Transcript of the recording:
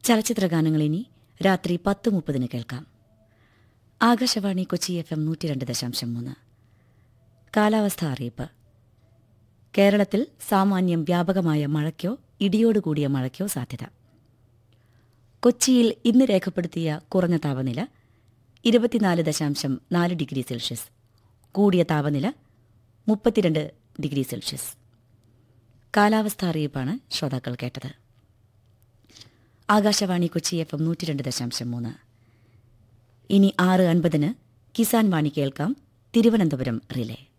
ചലച്ചിത്ര ഗാനങ്ങൾ ഇനി രാത്രി പത്ത് മുപ്പതിന് കേൾക്കാം ആകാശവാണി കൊച്ചി എഫ് എം നൂറ്റി രണ്ട് ദശാംശം മൂന്ന് കാലാവസ്ഥ അറിയിപ്പ് കേരളത്തിൽ സാമാന്യം വ്യാപകമായ മഴയ്ക്കോ ഇടിയോടുകൂടിയ മഴയ്ക്കോ സാധ്യത കൊച്ചിയിൽ ഇന്ന് രേഖപ്പെടുത്തിയ കുറഞ്ഞ താപനില ഇരുപത്തിനാല് ദശാംശം നാല് ഡിഗ്രി സെൽഷ്യസ് കൂടിയ താപനില മുപ്പത്തിരണ്ട് ഡിഗ്രി സെൽഷ്യസ് കാലാവസ്ഥ അറിയിപ്പാണ് ശ്രോതാക്കൾ കേട്ടത് ആകാശവാണി കൊച്ചി എഫ് എം നൂറ്റി രണ്ട് ദശാംശം മൂന്ന് ഇനി ആറ് അൻപതിന് കിസാൻ വാണി കേൾക്കാം തിരുവനന്തപുരം റിലേ